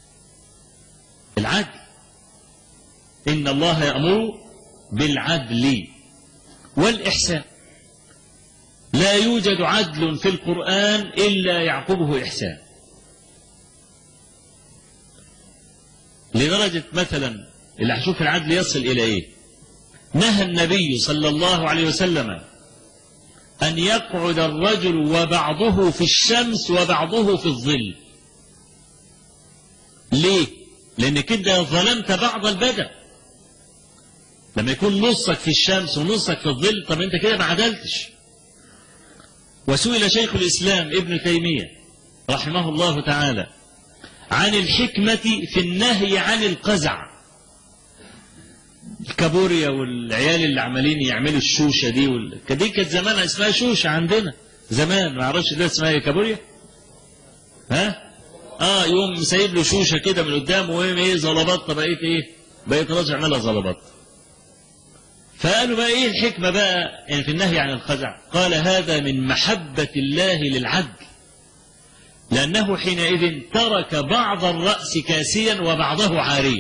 العدل إن الله يأمر بالعدل والإحسان لا يوجد عدل في القرآن إلا يعقبه إحسان لدرجة مثلا اللي هشوف العدل يصل إلى إيه نهى النبي صلى الله عليه وسلم أن يقعد الرجل وبعضه في الشمس وبعضه في الظل ليه لأن كده ظلمت بعض البدن لما يكون نصك في الشمس ونصك في الظل طب انت كده ما عدلتش وسئل شيخ الإسلام ابن تيمية رحمه الله تعالى عن الحكمة في النهي عن القزع الكابوريا والعيال اللي عمالين يعملوا الشوشة دي وال... دي كانت زمان اسمها شوشة عندنا زمان ما اعرفش ده اسمها ايه كابوريا ها اه يقوم سايب له شوشة كده من قدام وهم ايه زلبطة بقيت ايه بقيت راجع عملها زلبطة فقالوا بقى ايه الحكمة بقى يعني في النهي عن الخزع قال هذا من محبة الله للعدل لأنه حينئذ ترك بعض الرأس كاسيا وبعضه عاريا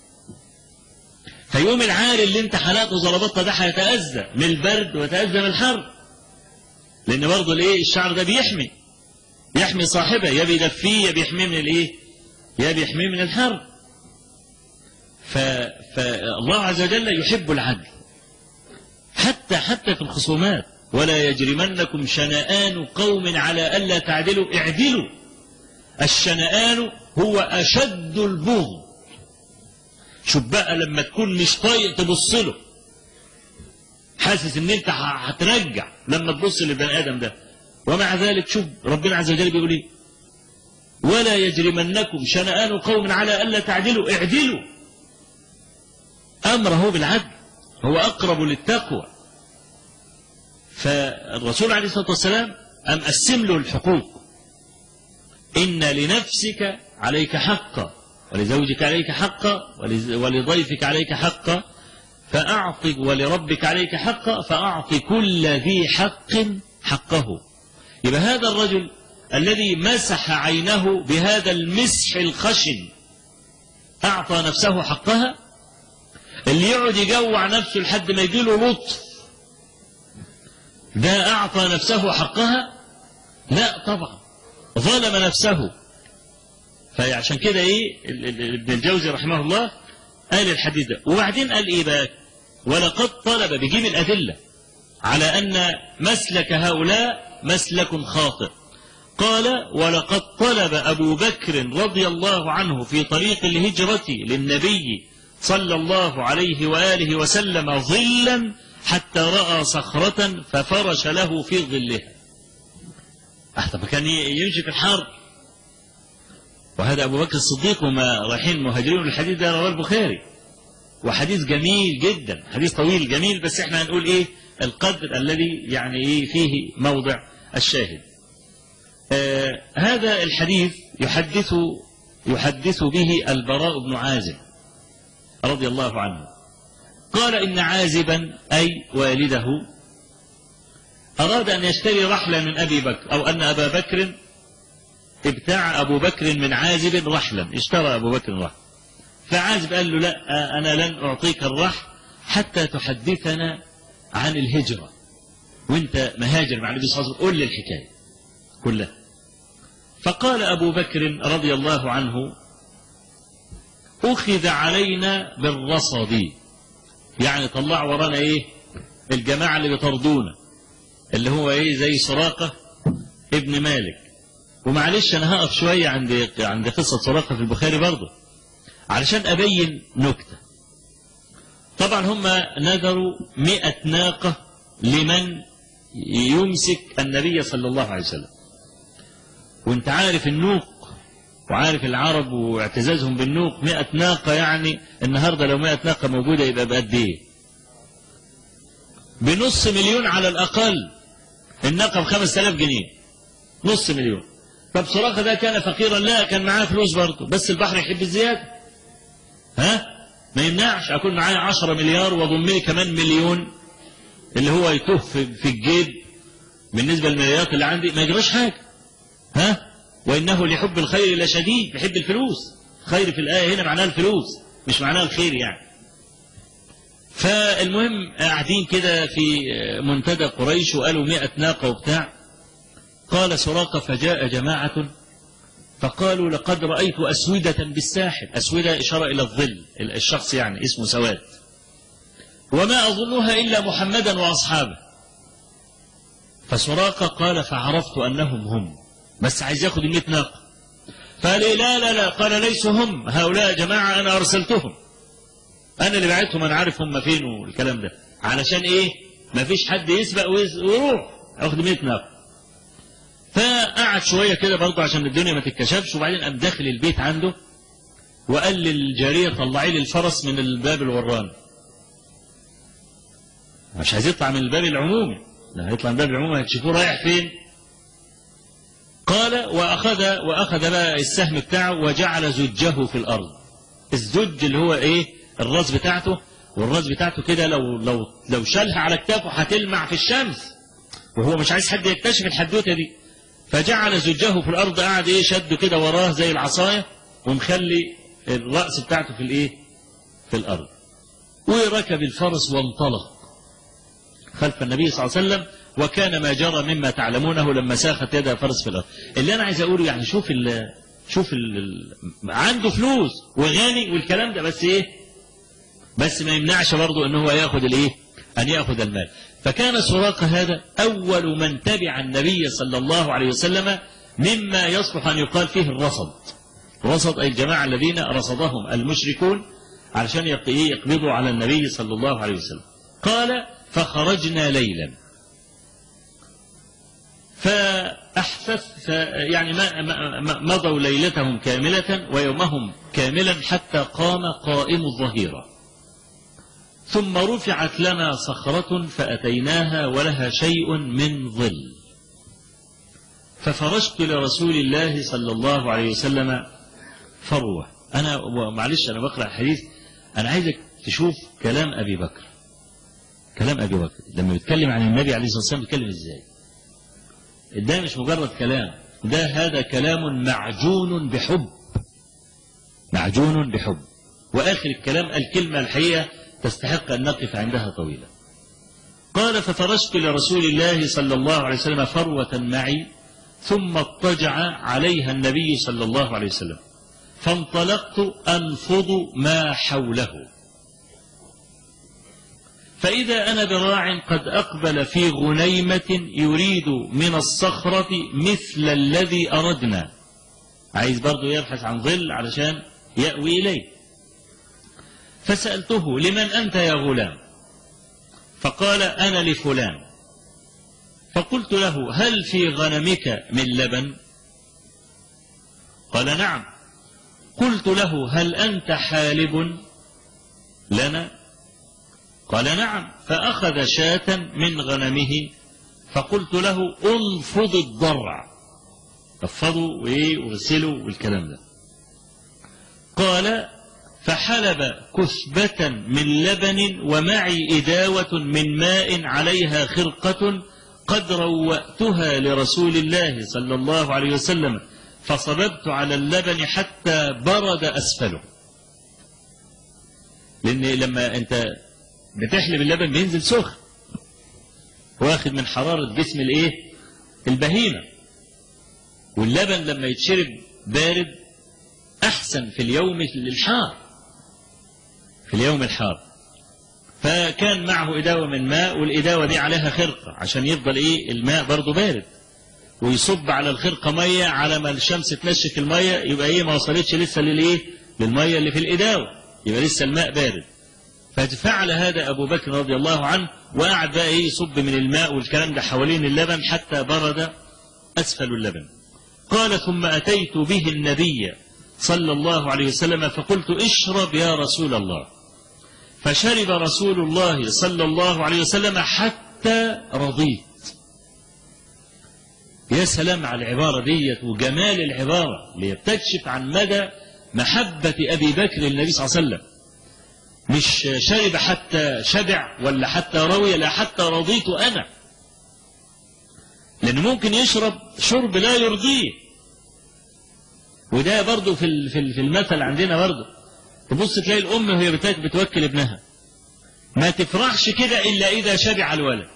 فيوم العاري اللي انت حلقته زلبطة ده هيتأذى من البرد ويتأذى من الحر لأن برضه الايه الشعر ده بيحمي يحمي صاحبه يا بيدفيه يا بيحميه من الايه يا بيحميه من الحر ف... فالله عز وجل يحب العدل حتى حتى في الخصومات ولا يجرمنكم شنآن قوم على ألا تعدلوا اعدلوا الشنآن هو أشد البغض شوف بقى لما تكون مش طايق تبص له حاسس ان انت هترجع لما تبص للبني ادم ده ومع ذلك شوف ربنا عز وجل بيقول ايه ولا يجرمنكم شنآن قوم على ألا تعدلوا اعدلوا أمره بالعدل هو أقرب للتقوى فالرسول عليه الصلاة والسلام أم قسم له الحقوق إن لنفسك عليك حقا ولزوجك عليك حقا ولضيفك عليك حقا فأعط ولربك عليك حقا فأعط كل ذي حق حقه يبقى هذا الرجل الذي مسح عينه بهذا المسح الخشن أعطى نفسه حقها اللي يقعد يجوع نفسه لحد ما يجيله لطف ده أعطى نفسه حقها لا طبعا ظلم نفسه فعشان كده ايه ابن الجوزي رحمه الله قال الحديث ده وبعدين قال ايه بقى ولقد طلب بيجيب الأدلة على أن مسلك هؤلاء مسلك خاطئ قال ولقد طلب أبو بكر رضي الله عنه في طريق الهجرة للنبي صلى الله عليه وآله وسلم ظلا حتى رأى صخرة ففرش له في ظلها طب كان يمشي في الحر وهذا أبو بكر الصديق وما رايحين مهاجرين الحديث ده رواه البخاري وحديث جميل جدا حديث طويل جميل بس احنا هنقول ايه القدر الذي يعني ايه فيه موضع الشاهد آه هذا الحديث يحدث يحدث به البراء بن عازب رضي الله عنه قال إن عازبا أي والده أراد أن يشتري رحلا من أبي بكر أو أن أبا بكر ابتاع أبو بكر من عازب رحلا اشترى أبو بكر رحلا فعازب قال له لا أنا لن أعطيك الرحل حتى تحدثنا عن الهجرة وانت مهاجر مع النبي صلى الله عليه وسلم قول لي الحكاية كلها فقال أبو بكر رضي الله عنه أخذ علينا بالرصد يعني طلع ورانا إيه الجماعة اللي بيطردونا اللي هو إيه زي سراقة ابن مالك ومعلش أنا هقف شوية عند عند قصة سراقة في البخاري برضه علشان أبين نكتة طبعا هم نذروا مئة ناقة لمن يمسك النبي صلى الله عليه وسلم وانت عارف النوق وعارف العرب واعتزازهم بالنوق مئة ناقة يعني النهاردة لو مئة ناقة موجودة يبقى بقد ايه بنص مليون على الأقل الناقة بخمس آلاف جنيه نص مليون طب سراقة ده كان فقيرا لا كان معاه فلوس برضه بس البحر يحب الزيادة ها ما يمنعش أكون معايا عشرة مليار وأضم لي كمان مليون اللي هو يتوه في الجيب بالنسبة للمليارات اللي عندي ما يجراش حاجة ها وإنه لحب الخير لشديد يحب الفلوس خير في الآية هنا معناها الفلوس مش معناها الخير يعني فالمهم قاعدين كده في منتدى قريش وقالوا مئة ناقة وبتاع قال سراقة فجاء جماعة فقالوا لقد رأيت أسودة بالساحل أسودة إشارة إلى الظل الشخص يعني اسمه سواد وما أظنها إلا محمدا وأصحابه فسراقة قال فعرفت أنهم هم بس عايز ياخد المئة ناقة فقال إيه لا لا لا قال ليسوا هم هؤلاء جماعة أنا أرسلتهم أنا اللي بعتهم أنا عارف هم فين والكلام ده علشان إيه ما فيش حد يسبق ويروح ياخد 100 ناقة فقعد شوية كده برضه عشان الدنيا ما تتكشفش وبعدين قام داخل البيت عنده وقال للجارية طلعي لي الفرس من الباب الوراني مش عايز يطلع من الباب العمومي لا هيطلع من الباب العمومي هتشوفوه رايح فين قال وأخذ وأخذ بقى السهم بتاعه وجعل زجه في الأرض الزج اللي هو إيه الراس بتاعته والراس بتاعته كده لو لو لو شالها على كتافه هتلمع في الشمس وهو مش عايز حد يكتشف الحدوته دي فجعل زجه في الارض قاعد ايه شد كده وراه زي العصايه ومخلي الراس بتاعته في الايه في الارض وركب الفرس وانطلق خلف النبي صلى الله عليه وسلم وكان ما جرى مما تعلمونه لما ساخت يدها فرس في الارض اللي انا عايز اقوله يعني شوف ال شوف ال عنده فلوس وغني والكلام ده بس ايه بس ما يمنعش برضه ان هو ياخد الايه ان ياخذ المال فكان سراقه هذا اول من تبع النبي صلى الله عليه وسلم مما يصلح ان يقال فيه الرصد الرصد اي الجماعه الذين رصدهم المشركون علشان يقبضوا على النبي صلى الله عليه وسلم قال فخرجنا ليلا فأحسس يعني ما مضوا ليلتهم كاملة ويومهم كاملا حتى قام قائم الظهيرة ثم رفعت لنا صخرة فأتيناها ولها شيء من ظل ففرشت لرسول الله صلى الله عليه وسلم فروة أنا معلش أنا بقرأ الحديث أنا عايزك تشوف كلام أبي بكر كلام أبي بكر لما بيتكلم عن النبي عليه الصلاة والسلام بيتكلم إزاي ده مش مجرد كلام ده هذا كلام معجون بحب معجون بحب وآخر الكلام الكلمة الحقيقة تستحق أن نقف عندها طويلا قال ففرشت لرسول الله صلى الله عليه وسلم فروة معي ثم اضطجع عليها النبي صلى الله عليه وسلم فانطلقت أنفض ما حوله فإذا أنا براع قد أقبل في غنيمة يريد من الصخرة مثل الذي أردنا عايز برضه يبحث عن ظل علشان يأوي إليه فسألته لمن أنت يا غلام فقال أنا لفلان فقلت له هل في غنمك من لبن قال نعم قلت له هل أنت حالب لنا قال نعم فأخذ شاة من غنمه فقلت له انفض الضرع احفظوا وايه واغسلوا والكلام ده قال فحلب كثبة من لبن ومعي إداوة من ماء عليها خرقة قد روأتها لرسول الله صلى الله عليه وسلم فصببت على اللبن حتى برد أسفله لأن لما أنت بتحلب اللبن بينزل سخن واخد من حرارة جسم الايه البهيمة واللبن لما يتشرب بارد أحسن في اليوم الحار في اليوم الحار فكان معه إداوة من ماء والإداوة دي عليها خرقة عشان يفضل إيه الماء برضه بارد ويصب على الخرقة مية على ما الشمس تنشف المية يبقى إيه ما وصلتش لسه للإيه للمية اللي في الإداوة يبقى لسه الماء بارد ففعل هذا أبو بكر رضي الله عنه وقعد بقى إيه يصب من الماء والكلام ده حوالين اللبن حتى برد أسفل اللبن قال ثم أتيت به النبي صلى الله عليه وسلم فقلت اشرب يا رسول الله فشرب رسول الله صلى الله عليه وسلم حتى رضيت يا سلام على العبارة ديت وجمال العبارة ليستكشف عن مدى محبة أبي بكر للنبي صلى الله عليه وسلم مش شرب حتى شبع ولا حتى روي لا حتى رضيت أنا لأنه ممكن يشرب شرب لا يرضيه وده برضه في في المثل عندنا برضه تبص تلاقي الأم وهي بتوكل ابنها ما تفرحش كده إلا إذا شبع الولد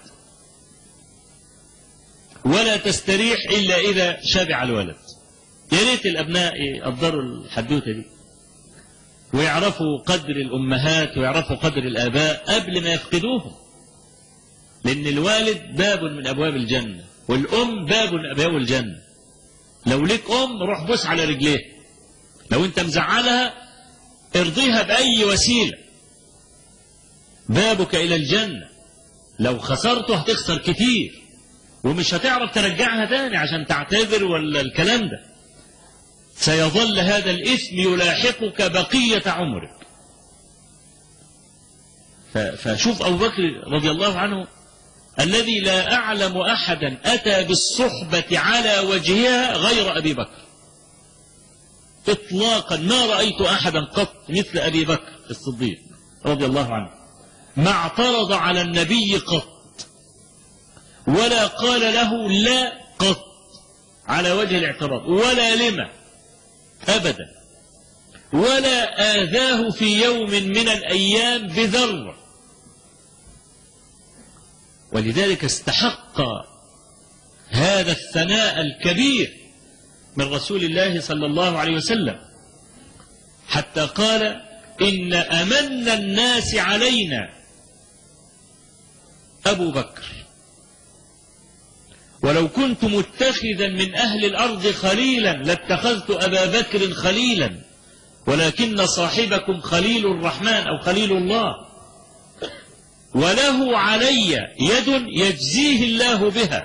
ولا تستريح إلا إذا شبع الولد يا ريت الأبناء يقدروا الحدوتة دي ويعرفوا قدر الأمهات ويعرفوا قدر الآباء قبل ما يفقدوهم لأن الوالد باب من أبواب الجنة والأم باب من أبواب الجنة لو ليك أم روح بص على رجليها لو أنت مزعلها ارضيها بأي وسيلة بابك إلى الجنة لو خسرته هتخسر كتير ومش هتعرف ترجعها تاني عشان تعتذر ولا الكلام ده سيظل هذا الإثم يلاحقك بقية عمرك فشوف أبو بكر رضي الله عنه الذي لا أعلم أحدا أتى بالصحبة على وجهها غير أبي بكر إطلاقا ما رأيت أحدا قط مثل أبي بكر الصديق رضي الله عنه ما اعترض على النبي قط ولا قال له لا قط على وجه الاعتراض ولا لما أبدا ولا آذاه في يوم من الأيام بذرة ولذلك استحق هذا الثناء الكبير من رسول الله صلى الله عليه وسلم حتى قال إن أمن الناس علينا أبو بكر ولو كنت متخذا من أهل الأرض خليلا لاتخذت أبا بكر خليلا ولكن صاحبكم خليل الرحمن أو خليل الله وله علي يد يجزيه الله بها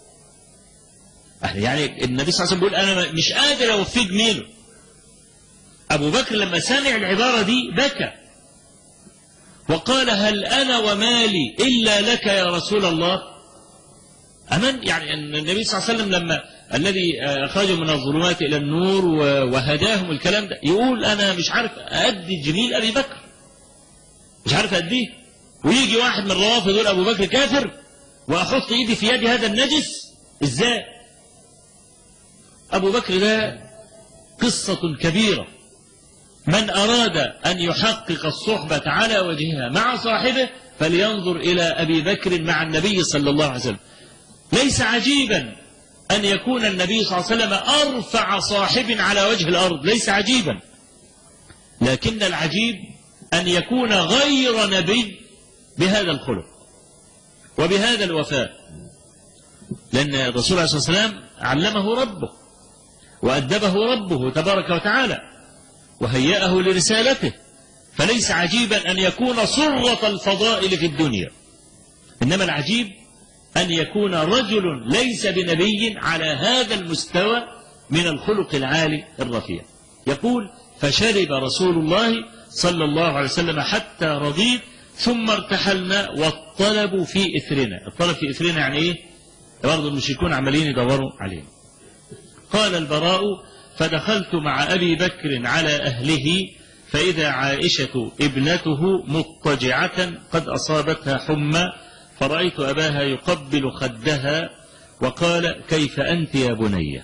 يعني النبي صلى الله عليه وسلم بيقول أنا مش قادر أوفي جميله أبو بكر لما سمع العبارة دي بكى وقال هل أنا ومالي إلا لك يا رسول الله أمن يعني النبي صلى الله عليه وسلم لما الذي أخرجهم من الظلمات إلى النور وهداهم الكلام ده يقول أنا مش عارف أدي جميل أبي بكر مش عارف قد ايه ويجي واحد من الروافض يقول ابو بكر كافر واحط ايدي في يد هذا النجس ازاي ابو بكر ده قصة كبيرة من اراد ان يحقق الصحبة على وجهها مع صاحبه فلينظر الى ابي بكر مع النبي صلى الله عليه وسلم ليس عجيبا ان يكون النبي صلى الله عليه وسلم ارفع صاحب على وجه الارض ليس عجيبا لكن العجيب ان يكون غير نبي بهذا الخلق وبهذا الوفاء لأن الرسول عليه الصلاة والسلام علمه ربه وأدبه ربه تبارك وتعالى وهيأه لرسالته فليس عجيبا أن يكون صرة الفضائل في الدنيا إنما العجيب أن يكون رجل ليس بنبي على هذا المستوى من الخلق العالي الرفيع يقول فشرب رسول الله صلى الله عليه وسلم حتى رضيت ثم ارتحلنا والطلب في إثرنا الطلب في إثرنا يعني إيه برضه المشركون عمالين يدوروا عليه قال البراء فدخلت مع أبي بكر على أهله فإذا عائشة ابنته مضطجعة قد أصابتها حمى فرأيت أباها يقبل خدها وقال كيف أنت يا بني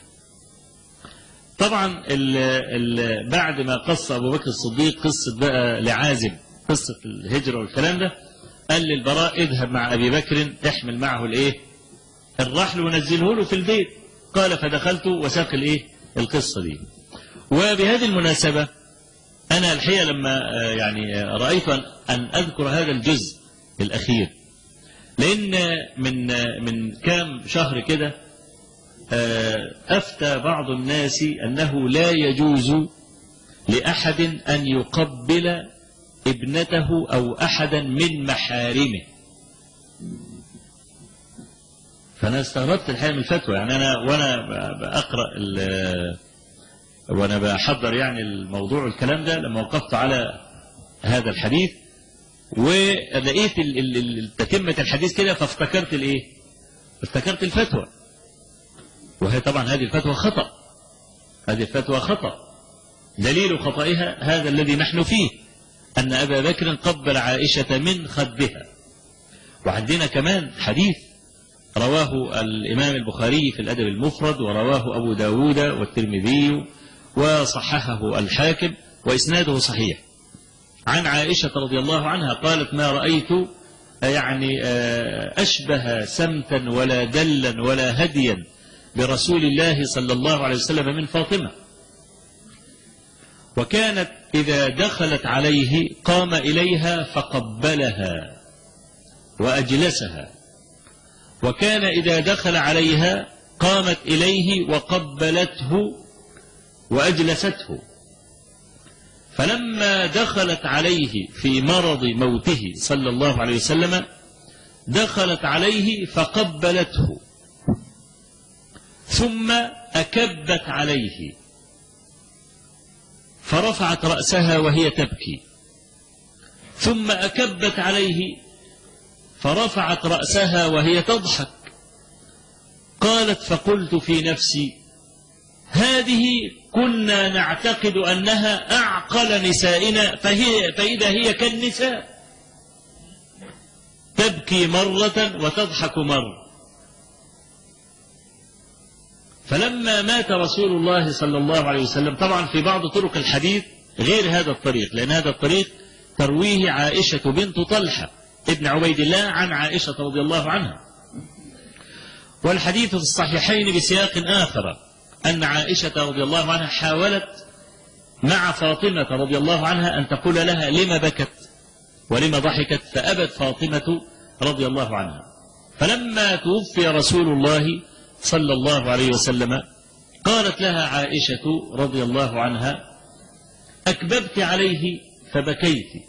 طبعا ال ال بعد ما قص أبو بكر الصديق قصة بقى لعازم قصة الهجرة والكلام ده قال للبراء اذهب مع أبي بكر احمل معه الايه الرحل ونزله له في البيت قال فدخلت وساق الايه القصة دي وبهذه المناسبة أنا الحقيقة لما يعني رأيت أن أذكر هذا الجزء الأخير لأن من من كام شهر كده أفتى بعض الناس أنه لا يجوز لأحد أن يقبل ابنته أو أحدا من محارمه فأنا استغربت الحقيقة من الفتوى يعني أنا وأنا بقرأ وأنا بحضر يعني الموضوع الكلام ده لما وقفت على هذا الحديث ولقيت تتمة الحديث كده فافتكرت الايه؟ افتكرت الفتوى وهي طبعا هذه الفتوى خطأ هذه الفتوى خطأ دليل خطئها هذا الذي نحن فيه أن أبا بكر قبل عائشة من خدها وعندنا كمان حديث رواه الإمام البخاري في الأدب المفرد ورواه أبو داود والترمذي وصححه الحاكم وإسناده صحيح عن عائشة رضي الله عنها قالت ما رأيت يعني أشبه سمتا ولا دلا ولا هديا برسول الله صلى الله عليه وسلم من فاطمة وكانت إذا دخلت عليه قام إليها فقبلها وأجلسها وكان إذا دخل عليها قامت إليه وقبلته وأجلسته فلما دخلت عليه في مرض موته صلى الله عليه وسلم دخلت عليه فقبلته ثم أكبت عليه فرفعت رأسها وهي تبكي ثم أكبت عليه فرفعت رأسها وهي تضحك قالت فقلت في نفسي هذه كنا نعتقد أنها أعقل نسائنا فهي فإذا هي كالنساء تبكي مرة وتضحك مرة فلما مات رسول الله صلى الله عليه وسلم طبعا في بعض طرق الحديث غير هذا الطريق لأن هذا الطريق ترويه عائشة بنت طلحة ابن عبيد الله عن عائشة رضي الله عنها والحديث في الصحيحين بسياق آخر أن عائشة رضي الله عنها حاولت مع فاطمة رضي الله عنها أن تقول لها لما بكت ولما ضحكت فأبت فاطمة رضي الله عنها فلما توفي رسول الله صلى الله عليه وسلم قالت لها عائشة رضي الله عنها أكببت عليه فبكيت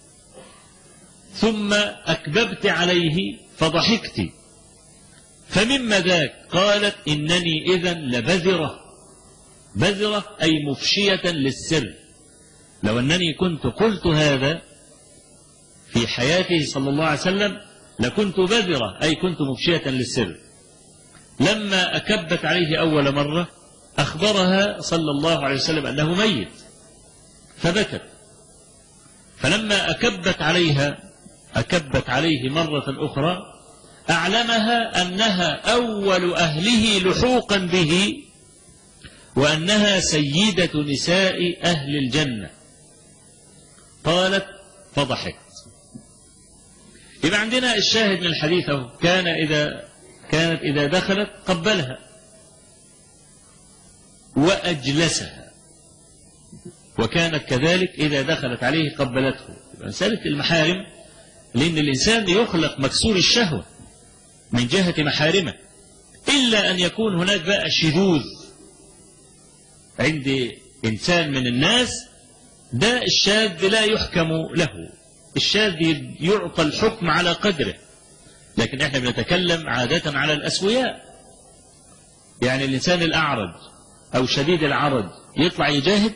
ثم أكببت عليه فضحكت فمما ذاك قالت إنني إذا لبذرة بذرة أي مفشية للسر لو أنني كنت قلت هذا في حياته صلى الله عليه وسلم لكنت بذرة أي كنت مفشية للسر لما أكبت عليه أول مرة أخبرها صلى الله عليه وسلم أنه ميت فبكت فلما أكبت عليها أكبت عليه مرة أخرى أعلمها أنها أول أهله لحوقا به وأنها سيدة نساء أهل الجنة قالت فضحكت يبقى عندنا الشاهد من الحديث أهو كان إذا كانت إذا دخلت قبلها وأجلسها وكانت كذلك إذا دخلت عليه قبلته مسألة المحارم لأن الإنسان يخلق مكسور الشهوة من جهة محارمه إلا أن يكون هناك بقى شذوذ عند إنسان من الناس ده الشاذ لا يحكم له الشاذ يعطى الحكم على قدره لكن احنا بنتكلم عادة على الأسوياء يعني الإنسان الأعرج أو شديد العرج يطلع يجاهد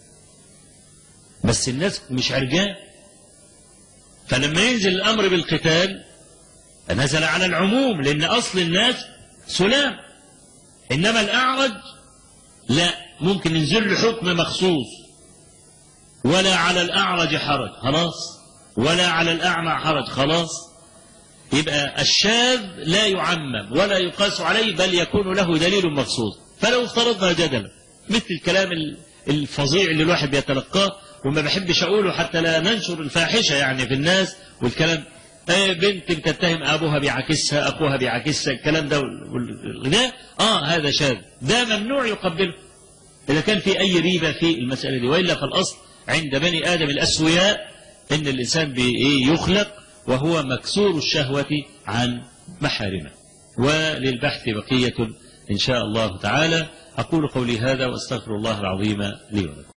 بس الناس مش عرجان فلما ينزل الأمر بالقتال نزل على العموم لأن أصل الناس سلام إنما الأعرج لا ممكن ينزل له حكم مخصوص ولا على الأعرج حرج خلاص ولا على الأعمى حرج خلاص يبقى الشاذ لا يعمم ولا يقاس عليه بل يكون له دليل مخصوص فلو افترضنا جدلا مثل الكلام الفظيع اللي الواحد بيتلقاه وما بحبش اقوله حتى لا ننشر الفاحشه يعني في الناس والكلام ايه بنت بتتهم ابوها بيعاكسها اخوها بيعاكسها الكلام ده ده اه هذا شاذ ده ممنوع يقبله اذا كان في اي ريبه في المساله دي والا فالاصل عند بني ادم الاسوياء ان الانسان بايه يخلق وهو مكسور الشهوه عن محارمه وللبحث بقيه ان شاء الله تعالى اقول قولي هذا واستغفر الله العظيم لي ولكم